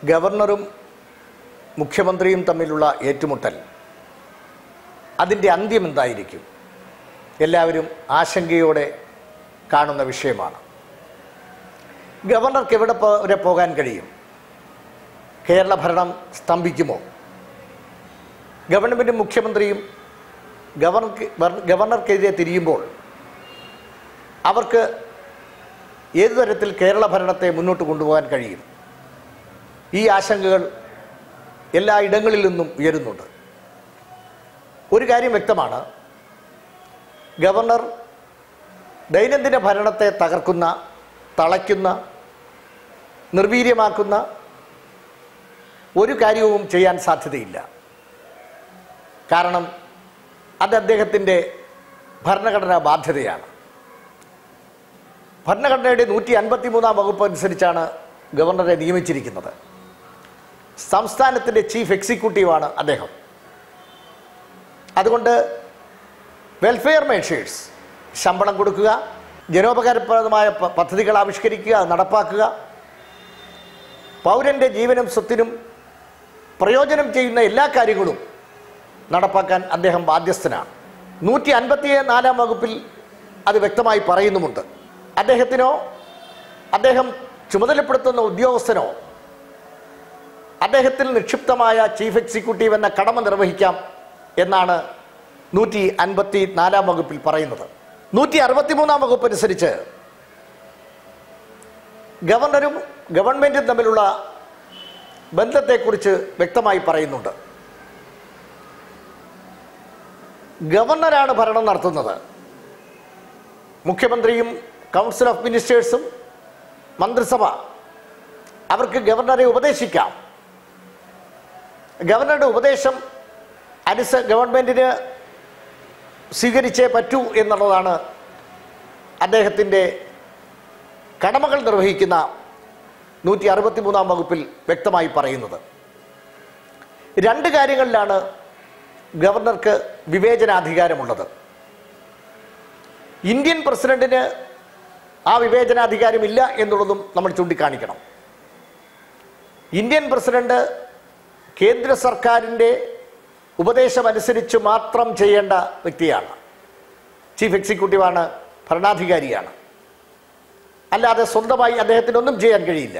ഗവർണറും മുഖ്യമന്ത്രിയും തമ്മിലുള്ള ഏറ്റുമുട്ടൽ അതിൻ്റെ അന്ത്യം എന്തായിരിക്കും എല്ലാവരും ആശങ്കയോടെ കാണുന്ന വിഷയമാണ് ഗവർണർക്ക് എവിടെ പോ- വരെ പോകാൻ കഴിയും കേരള ഭരണം സ്തംഭിക്കുമോ ഗവൺമെൻറ്റും മുഖ്യമന്ത്രിയും ഗവർണർക്ക് ഗവർണർക്കെതിരെ തിരിയുമ്പോൾ അവർക്ക് ഏതു തരത്തിൽ കേരള ഭരണത്തെ മുന്നോട്ട് കൊണ്ടുപോകാൻ കഴിയും ഈ ആശങ്കകൾ എല്ലാ ഇടങ്ങളിൽ നിന്നും ഉയരുന്നുണ്ട് ഒരു കാര്യം വ്യക്തമാണ് ഗവർണർ ദൈനംദിന ഭരണത്തെ തകർക്കുന്ന തളയ്ക്കുന്ന നിർവീര്യമാക്കുന്ന ഒരു കാര്യവും ചെയ്യാൻ സാധ്യതയില്ല കാരണം അത് അദ്ദേഹത്തിൻ്റെ ഭരണഘടനാ ബാധ്യതയാണ് ഭരണഘടനയുടെ നൂറ്റി അൻപത്തി മൂന്നാം വകുപ്പ് അനുസരിച്ചാണ് ഗവർണറെ നിയമിച്ചിരിക്കുന്നത് സംസ്ഥാനത്തിൻ്റെ ചീഫ് എക്സിക്യൂട്ടീവാണ് അദ്ദേഹം അതുകൊണ്ട് വെൽഫെയർ മെഷേഴ്സ് ശമ്പളം കൊടുക്കുക ജനോപകാരപ്രദമായ പ- പദ്ധതികൾ ആവിഷ്കരിക്കുക അത് നടപ്പാക്കുക പൗരൻ്റെ ജീവനും സ്വത്തിനും പ്രയോജനം ചെയ്യുന്ന എല്ലാ കാര്യങ്ങളും നടപ്പാക്കാൻ അദ്ദേഹം ബാധ്യസ്ഥനാണ് നൂറ്റി അൻപത്തി നാലാം വകുപ്പിൽ അത് വ്യക്തമായി പറയുന്നുമുണ്ട് അദ്ദേഹത്തിനോ അദ്ദേഹം ചുമതലപ്പെടുത്തുന്ന ഉദ്യോഗസ്ഥനോ അദ്ദേഹത്തിൽ നിക്ഷിപ്തമായ ചീഫ് എക്സിക്യൂട്ടീവ് എന്ന കടമ നിർവഹിക്കാം എന്നാണ് നൂറ്റി അൻപത്തി നാലാം വകുപ്പിൽ പറയുന്നത് നൂറ്റി അറുപത്തി മൂന്നാം വകുപ്പ് അനുസരിച്ച് ഗവർണറും ഗവൺമെൻറ്റും തമ്മിലുള്ള ബന്ധത്തെക്കുറിച്ച് വ്യക്തമായി പറയുന്നുണ്ട് ഗവർണറാണ് ഭരണം നടത്തുന്നത് മുഖ്യമന്ത്രിയും കൗൺസിൽ ഓഫ് മിനിസ്റ്റേഴ്സും മന്ത്രിസഭ അവർക്ക് ഗവർണറെ ഉപദേശിക്കാം ഗവർണറുടെ ഉപദേശം അനുസ ഗവൺമെൻറ്റിന് സ്വീകരിച്ചേ പറ്റൂ എന്നുള്ളതാണ് അദ്ദേഹത്തിൻ്റെ കടമകൾ നിർവഹിക്കുന്ന നൂറ്റി അറുപത്തി മൂന്നാം വകുപ്പിൽ വ്യക്തമായി പറയുന്നത് രണ്ട് കാര്യങ്ങളിലാണ് ഗവർണർക്ക് വിവേചനാധികാരമുള്ളത് ഇന്ത്യൻ പ്രസിഡന്റിന് ആ വിവേചനാധികാരമില്ല എന്നുള്ളതും നമ്മൾ ചൂണ്ടിക്കാണിക്കണം ഇന്ത്യൻ പ്രസിഡന്റ് കേന്ദ്ര സർക്കാരിൻ്റെ ഉപദേശമനുസരിച്ച് മാത്രം ചെയ്യേണ്ട വ്യക്തിയാണ് ചീഫ് എക്സിക്യൂട്ടീവാണ് ഭരണാധികാരിയാണ് അല്ലാതെ സ്വന്തമായി അദ്ദേഹത്തിനൊന്നും ചെയ്യാൻ കഴിയില്ല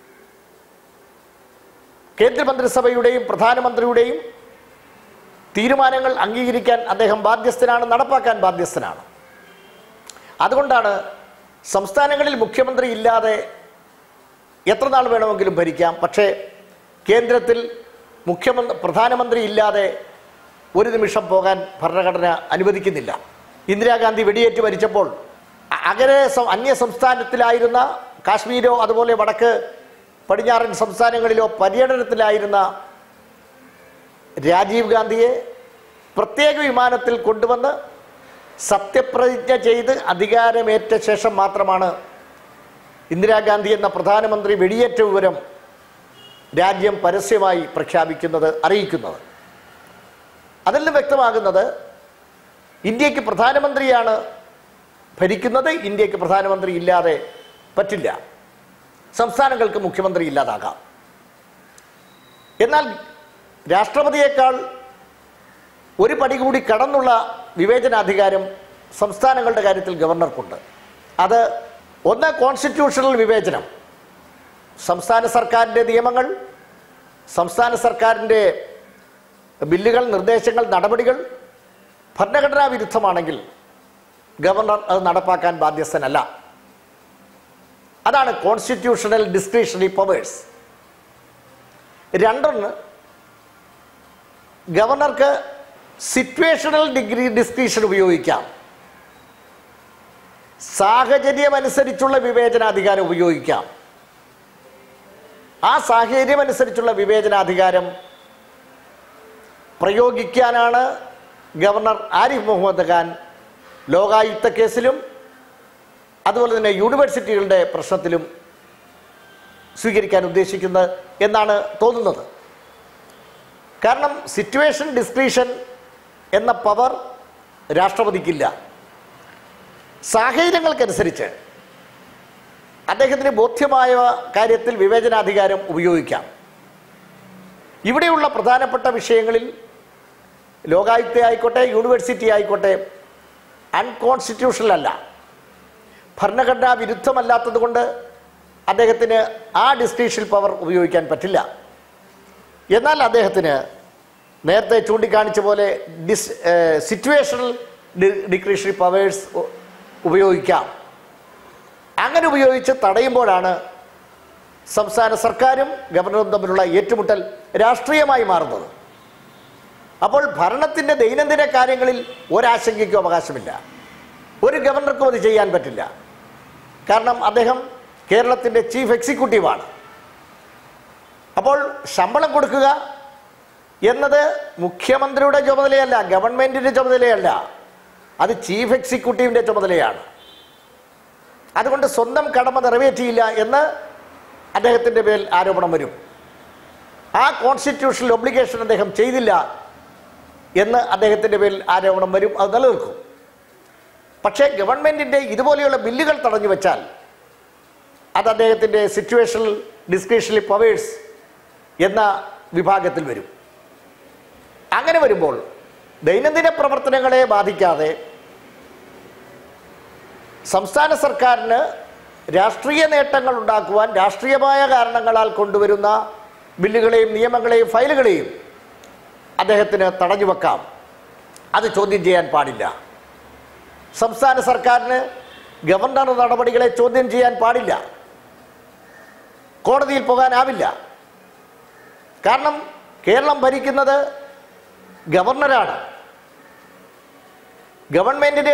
കേന്ദ്രമന്ത്രിസഭയുടെയും പ്രധാനമന്ത്രിയുടെയും തീരുമാനങ്ങൾ അംഗീകരിക്കാൻ അദ്ദേഹം ബാധ്യസ്ഥനാണ് നടപ്പാക്കാൻ ബാധ്യസ്ഥനാണ് അതുകൊണ്ടാണ് സംസ്ഥാനങ്ങളിൽ മുഖ്യമന്ത്രി ഇല്ലാതെ എത്ര നാൾ വേണമെങ്കിലും ഭരിക്കാം പക്ഷേ കേന്ദ്രത്തിൽ മുഖ്യമന്ത്രി പ്രധാനമന്ത്രി ഇല്ലാതെ ഒരു നിമിഷം പോകാൻ ഭരണഘടന അനുവദിക്കുന്നില്ല ഇന്ദിരാഗാന്ധി വെടിയേറ്റ് മരിച്ചപ്പോൾ അ- അകലെ സം- അന്യ സംസ്ഥാനത്തിലായിരുന്ന കാശ്മീരോ അതുപോലെ വടക്ക് പടിഞ്ഞാറൻ സംസ്ഥാനങ്ങളിലോ പര്യടനത്തിലായിരുന്ന രാജീവ് ഗാന്ധിയെ പ്രത്യേക വിമാനത്തിൽ കൊണ്ടുവന്ന് സത്യപ്രതിജ്ഞ ചെയ്ത് അധികാരമേറ്റ ശേഷം മാത്രമാണ് ഇന്ദിരാഗാന്ധി എന്ന പ്രധാനമന്ത്രി വെടിയേറ്റ വിവരം രാജ്യം പരസ്യമായി പ്രഖ്യാപിക്കുന്നത് അറിയിക്കുന്നത് അതിൽ നിന്ന് വ്യക്തമാകുന്നത് ഇന്ത്യക്ക് പ്രധാനമന്ത്രിയാണ് ഭരിക്കുന്നത് ഇന്ത്യക്ക് പ്രധാനമന്ത്രി ഇല്ലാതെ പറ്റില്ല സംസ്ഥാനങ്ങൾക്ക് മുഖ്യമന്ത്രി ഇല്ലാതാകാം എന്നാൽ രാഷ്ട്രപതിയേക്കാൾ ഒരു പടി കൂടി കടന്നുള്ള വിവേചനാധികാരം സംസ്ഥാനങ്ങളുടെ കാര്യത്തിൽ ഗവർണർക്കുണ്ട് അത് ഒന്ന് കോൺസ്റ്റിറ്റ്യൂഷണൽ വിവേചനം സംസ്ഥാന സർക്കാരിൻ്റെ നിയമങ്ങൾ സംസ്ഥാന സർക്കാരിൻ്റെ ബില്ലുകൾ നിർദ്ദേശങ്ങൾ നടപടികൾ ഭരണഘടനാ വിരുദ്ധമാണെങ്കിൽ ഗവർണർ അത് നടപ്പാക്കാൻ ബാധ്യസ്ഥനല്ല അതാണ് കോൺസ്റ്റിറ്റ്യൂഷണൽ ഡിസ്ക്രിഷണറി പവേഴ്സ് രണ്ടൊന്ന് ഗവർണർക്ക് സിറ്റുവേഷണൽ ഡിഗ്രി ഡിസ്ക്രിഷൻ ഉപയോഗിക്കാം സാഹചര്യമനുസരിച്ചുള്ള വിവേചനാധികാരം ഉപയോഗിക്കാം ആ സാഹചര്യമനുസരിച്ചുള്ള വിവേചനാധികാരം പ്രയോഗിക്കാനാണ് ഗവർണർ ആരിഫ് മുഹമ്മദ് ഖാൻ ലോകായുക്ത കേസിലും അതുപോലെ തന്നെ യൂണിവേഴ്സിറ്റികളുടെ പ്രശ്നത്തിലും സ്വീകരിക്കാൻ ഉദ്ദേശിക്കുന്നത് എന്നാണ് തോന്നുന്നത് കാരണം സിറ്റുവേഷൻ ഡിസ്ക്രീഷൻ എന്ന പവർ രാഷ്ട്രപതിക്കില്ല സാഹചര്യങ്ങൾക്കനുസരിച്ച് അദ്ദേഹത്തിന് ബോധ്യമായ കാര്യത്തിൽ വിവേചനാധികാരം ഉപയോഗിക്കാം ഇവിടെയുള്ള പ്രധാനപ്പെട്ട വിഷയങ്ങളിൽ ലോകായുക്ത ആയിക്കോട്ടെ യൂണിവേഴ്സിറ്റി ആയിക്കോട്ടെ അൺകോൺസ്റ്റിറ്റ്യൂഷണൽ അല്ല ഭരണഘടനാ വിരുദ്ധമല്ലാത്തത് കൊണ്ട് അദ്ദേഹത്തിന് ആ ഡിസ്ക്രിപ്ഷൻ പവർ ഉപയോഗിക്കാൻ പറ്റില്ല എന്നാൽ അദ്ദേഹത്തിന് നേരത്തെ ചൂണ്ടിക്കാണിച്ച പോലെ ഡിസ് സിറ്റുവേഷണൽ ഡിക്രീഷണറി പവേഴ്സ് ഉപയോഗിക്കാം അങ്ങനെ ഉപയോഗിച്ച് തടയുമ്പോഴാണ് സംസ്ഥാന സർക്കാരും ഗവർണറും തമ്മിലുള്ള ഏറ്റുമുട്ടൽ രാഷ്ട്രീയമായി മാറുന്നത് അപ്പോൾ ഭരണത്തിൻ്റെ ദൈനംദിന കാര്യങ്ങളിൽ ഒരാശങ്കയ്ക്കും അവകാശമില്ല ഒരു ഗവർണർക്കും അത് ചെയ്യാൻ പറ്റില്ല കാരണം അദ്ദേഹം കേരളത്തിൻ്റെ ചീഫ് എക്സിക്യൂട്ടീവാണ് അപ്പോൾ ശമ്പളം കൊടുക്കുക എന്നത് മുഖ്യമന്ത്രിയുടെ ചുമതലയല്ല ഗവൺമെൻറ്റിൻ്റെ ചുമതലയല്ല അത് ചീഫ് എക്സിക്യൂട്ടീവിൻ്റെ ചുമതലയാണ് അതുകൊണ്ട് സ്വന്തം കടമ നിറവേറ്റിയില്ല എന്ന് അദ്ദേഹത്തിൻ്റെ മേൽ ആരോപണം വരും ആ കോൺസ്റ്റിറ്റ്യൂഷണൽ ഒബ്ലിഗേഷൻ അദ്ദേഹം ചെയ്തില്ല എന്ന് അദ്ദേഹത്തിൻ്റെ പേരിൽ ആരോപണം വരും അത് നിലനിൽക്കും പക്ഷേ ഗവൺമെൻറ്റിൻ്റെ ഇതുപോലെയുള്ള ബില്ലുകൾ തടഞ്ഞു വെച്ചാൽ അത് അദ്ദേഹത്തിൻ്റെ സിറ്റുവേഷണൽ ഡിസ്ക്രിഷണൽ പവേഴ്സ് എന്ന വിഭാഗത്തിൽ വരും അങ്ങനെ വരുമ്പോൾ ദൈനംദിന പ്രവർത്തനങ്ങളെ ബാധിക്കാതെ സംസ്ഥാന സർക്കാരിന് രാഷ്ട്രീയ നേട്ടങ്ങൾ ഉണ്ടാക്കുവാൻ രാഷ്ട്രീയമായ കാരണങ്ങളാൽ കൊണ്ടുവരുന്ന ബില്ലുകളെയും നിയമങ്ങളെയും ഫയലുകളെയും അദ്ദേഹത്തിന് തടഞ്ഞു വെക്കാം അത് ചോദ്യം ചെയ്യാൻ പാടില്ല സംസ്ഥാന സർക്കാരിന് ഗവർണർ നടപടികളെ ചോദ്യം ചെയ്യാൻ പാടില്ല കോടതിയിൽ പോകാനാവില്ല കാരണം കേരളം ഭരിക്കുന്നത് ഗവർണറാണ് ഗവൺമെന്റിന്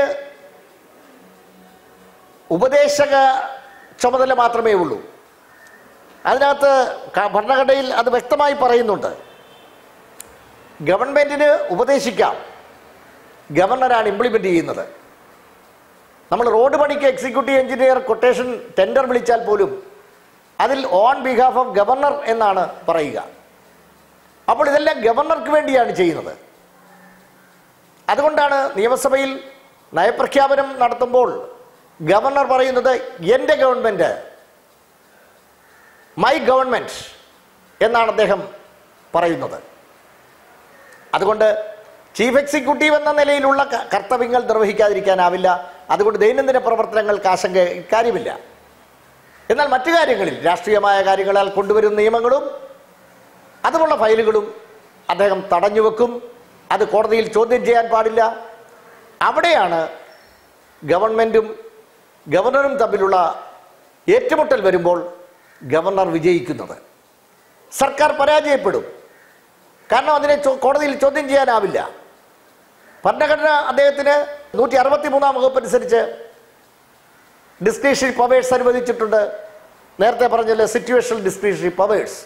ഉപദേശക ചുമതല മാത്രമേ ഉള്ളൂ അതിനകത്ത് ക- ഭരണഘടനയിൽ അത് വ്യക്തമായി പറയുന്നുണ്ട് ഗവൺമെന്റിന് ഉപദേശിക്കാം ഗവർണറാണ് ഇംപ്ലിമെന്റ് ചെയ്യുന്നത് നമ്മൾ റോഡ് പണിക്ക് എക്സിക്യൂട്ടീവ് എഞ്ചിനീയർ കൊട്ടേഷൻ ടെൻഡർ വിളിച്ചാൽ പോലും അതിൽ ഓൺ ബിഹാഫ് ഓഫ് ഗവർണർ എന്നാണ് പറയുക അപ്പോൾ ഇതെല്ലാം ഗവർണർക്ക് വേണ്ടിയാണ് ചെയ്യുന്നത് അതുകൊണ്ടാണ് നിയമസഭയിൽ നയപ്രഖ്യാപനം നടത്തുമ്പോൾ ഗവർണർ പറയുന്നത് എൻ്റെ ഗവൺമെൻറ് മൈ ഗവൺമെൻറ് എന്നാണ് അദ്ദേഹം പറയുന്നത് അതുകൊണ്ട് ചീഫ് എക്സിക്യൂട്ടീവ് എന്ന നിലയിലുള്ള ക- കർത്തവ്യങ്ങൾ നിർവഹിക്കാതിരിക്കാനാവില്ല അതുകൊണ്ട് ദൈനംദിന പ്രവർത്തനങ്ങൾക്ക് ആശങ്ക കാര്യമില്ല എന്നാൽ മറ്റു കാര്യങ്ങളിൽ രാഷ്ട്രീയമായ കാര്യങ്ങളാൽ കൊണ്ടുവരുന്ന നിയമങ്ങളും അതുമുള്ള ഫയലുകളും അദ്ദേഹം തടഞ്ഞു വെക്കും അത് കോടതിയിൽ ചോദ്യം ചെയ്യാൻ പാടില്ല അവിടെയാണ് ഗവൺമെൻറ്റും ഗവർണറും തമ്മിലുള്ള ഏറ്റുമുട്ടൽ വരുമ്പോൾ ഗവർണർ വിജയിക്കുന്നത് സർക്കാർ പരാജയപ്പെടും കാരണം അതിനെ ചോ- കോടതിയിൽ ചോദ്യം ചെയ്യാനാവില്ല ഭരണഘടന അദ്ദേഹത്തിന് നൂറ്റി അറുപത്തി മൂന്നാം വകുപ്പ് അനുസരിച്ച് ഡിസ്ക്രിഷണറി പവേഴ്സ് അനുവദിച്ചിട്ടുണ്ട് നേരത്തെ പറഞ്ഞല്ലോ സിറ്റുവേഷണൽ ഡിസ്ക്രിഷണറി പവേഴ്സ്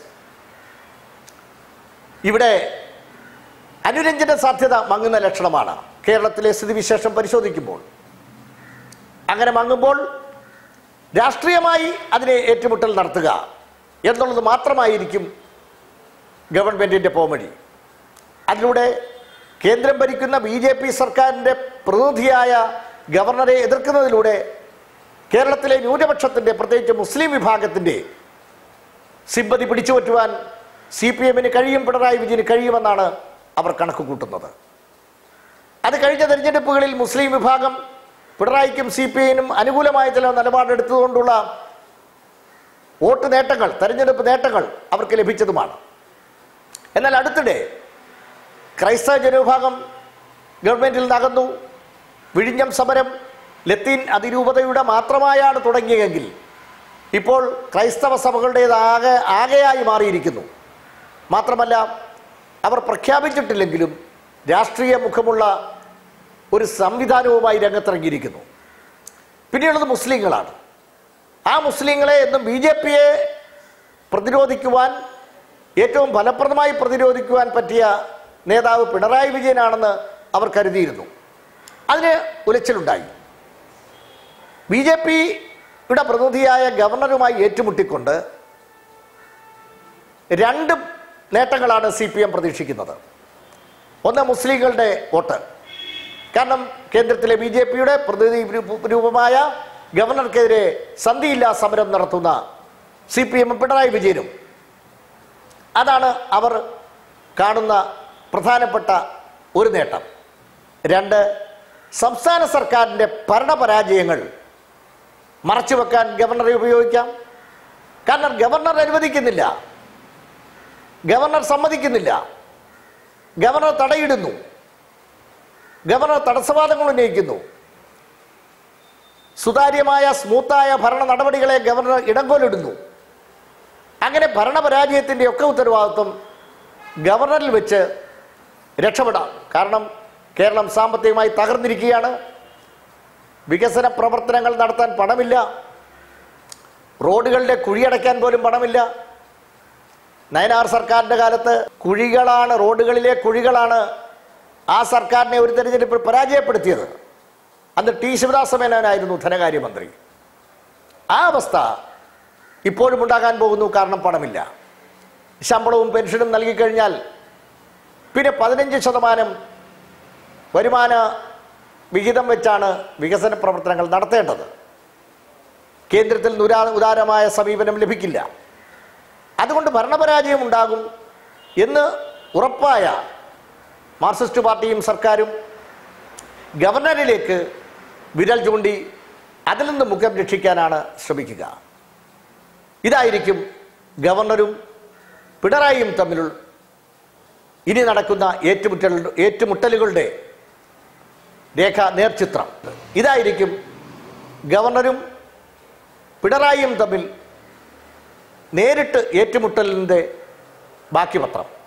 ഇവിടെ അനുരഞ്ജന സാധ്യത മങ്ങുന്ന ലക്ഷണമാണ് കേരളത്തിലെ സ്ഥിതിവിശേഷം പരിശോധിക്കുമ്പോൾ അങ്ങനെ മങ്ങുമ്പോൾ രാഷ്ട്രീയമായി അതിനെ ഏറ്റുമുട്ടൽ നടത്തുക എന്നുള്ളത് മാത്രമായിരിക്കും ഗവൺമെൻറ്റിൻ്റെ പോംവഴി അതിലൂടെ കേന്ദ്രം ഭരിക്കുന്ന ബി ജെ പി സർക്കാരിൻ്റെ പ്രതിനിധിയായ ഗവർണറെ എതിർക്കുന്നതിലൂടെ കേരളത്തിലെ ന്യൂനപക്ഷത്തിൻ്റെ പ്രത്യേകിച്ച് മുസ്ലിം വിഭാഗത്തിൻ്റെ സിമ്പതി പിടിച്ചുപറ്റുവാൻ സി പി എമ്മിന് കഴിയും പിണറായി വിജയന് കഴിയുമെന്നാണ് അവർ കണക്ക് കൂട്ടുന്നത് അത് കഴിഞ്ഞ തെരഞ്ഞെടുപ്പുകളിൽ മുസ്ലിം വിഭാഗം പിണറായിക്കും സി പി ഐനും അനുകൂലമായ ചില നിലപാടെടുത്തുകൊണ്ടുള്ള വോട്ട് നേട്ടങ്ങൾ തെരഞ്ഞെടുപ്പ് നേട്ടങ്ങൾ അവർക്ക് ലഭിച്ചതുമാണ് എന്നാൽ അടുത്തിടെ ക്രൈസ്തവ ജനവിഭാഗം ഗവൺമെന്റിൽ നകന്നു വിഴിഞ്ഞം സമരം ലത്തീൻ അതിരൂപതയുടെ മാത്രമായാണ് തുടങ്ങിയതെങ്കിൽ ഇപ്പോൾ ക്രൈസ്തവ സഭകളുടേതാകെ ആകെയായി മാറിയിരിക്കുന്നു മാത്രമല്ല അവർ പ്രഖ്യാപിച്ചിട്ടില്ലെങ്കിലും രാഷ്ട്രീയ മുഖമുള്ള ഒരു സംവിധാനവുമായി രംഗത്തിറങ്ങിയിരിക്കുന്നു പിന്നെയുള്ളത് മുസ്ലിങ്ങളാണ് ആ മുസ്ലിങ്ങളെ എന്നും ബി ജെ പിയെ പ്രതിരോധിക്കുവാൻ ഏറ്റവും ഫലപ്രദമായി പ്രതിരോധിക്കുവാൻ പറ്റിയ നേതാവ് പിണറായി വിജയനാണെന്ന് അവർ കരുതിയിരുന്നു അതിന് ഉലച്ചിലുണ്ടായി ബി ജെ പിയുടെ പ്രതിനിധിയായ ഗവർണറുമായി ഏറ്റുമുട്ടിക്കൊണ്ട് രണ്ട് നേട്ടങ്ങളാണ് സി പി എം പ്രതീക്ഷിക്കുന്നത് ഒന്ന് മുസ്ലിങ്ങളുടെ വോട്ട് കാരണം കേന്ദ്രത്തിലെ ബി ജെ പിയുടെ പ്രതിനിധി രൂപ- രൂപമായ ഗവർണർക്കെതിരെ സന്ധിയില്ലാ സമരം നടത്തുന്ന സി പി എമ്മും പിണറായി വിജയനും അതാണ് അവർ കാണുന്ന പ്രധാനപ്പെട്ട ഒരു നേട്ടം രണ്ട് സംസ്ഥാന സർക്കാരിൻ്റെ ഭരണപരാജയങ്ങൾ മറച്ചുവെക്കാൻ ഗവർണറെ ഉപയോഗിക്കാം കാരണം ഗവർണർ അനുവദിക്കുന്നില്ല ഗവർണർ സമ്മതിക്കുന്നില്ല ഗവർണർ തടയിടുന്നു ഗവർണർ തടസ്സവാദങ്ങൾ ഉന്നയിക്കുന്നു സുതാര്യമായ സ്മൂത്തായ ഭരണ നടപടികളെ ഗവർണർ ഇടങ്കോലിടുന്നു അങ്ങനെ ഭരണപരാജയത്തിൻ്റെ ഒക്കെ ഉത്തരവാദിത്വം ഗവർണറിൽ വെച്ച് രക്ഷപ്പെടാം കാരണം കേരളം സാമ്പത്തികമായി തകർന്നിരിക്കുകയാണ് വികസന പ്രവർത്തനങ്ങൾ നടത്താൻ പണമില്ല റോഡുകളുടെ കുഴിയടയ്ക്കാൻ പോലും പണമില്ല നയനാർ സർക്കാരിൻ്റെ കാലത്ത് കുഴികളാണ് റോഡുകളിലെ കുഴികളാണ് ആ സർക്കാരിനെ ഒരു തെരഞ്ഞെടുപ്പിൽ പരാജയപ്പെടുത്തിയത് അന്ന് ടി ശിവദാസ മേനോനായിരുന്നു ധനകാര്യമന്ത്രി ആ അവസ്ഥ ഇപ്പോഴും ഉണ്ടാകാൻ പോകുന്നു കാരണം പണമില്ല ശമ്പളവും പെൻഷനും നൽകിക്കഴിഞ്ഞാൽ പിന്നെ പതിനഞ്ച് ശതമാനം വരുമാന വിഹിതം വെച്ചാണ് വികസന പ്രവർത്തനങ്ങൾ നടത്തേണ്ടത് കേന്ദ്രത്തിൽ നിന്ന് ഉരാ ഉദാരമായ സമീപനം ലഭിക്കില്ല അതുകൊണ്ട് ഭരണപരാജയം ഉണ്ടാകും എന്ന് ഉറപ്പായ മാർക്സിസ്റ്റ് പാർട്ടിയും സർക്കാരും ഗവർണറിലേക്ക് വിരൽ ചൂണ്ടി അതിൽ നിന്ന് മുഖം രക്ഷിക്കാനാണ് ശ്രമിക്കുക ഇതായിരിക്കും ഗവർണറും പിണറായിയും തമ്മിലുള്ള ഇനി നടക്കുന്ന ഏറ്റുമുട്ടൽ ഏറ്റുമുട്ടലുകളുടെ രേഖ നേർചിത്രം ഇതായിരിക്കും ഗവർണറും പിണറായിയും തമ്മിൽ നേരിട്ട് ഏറ്റുമുട്ടലിൻ്റെ ബാക്കി പത്രം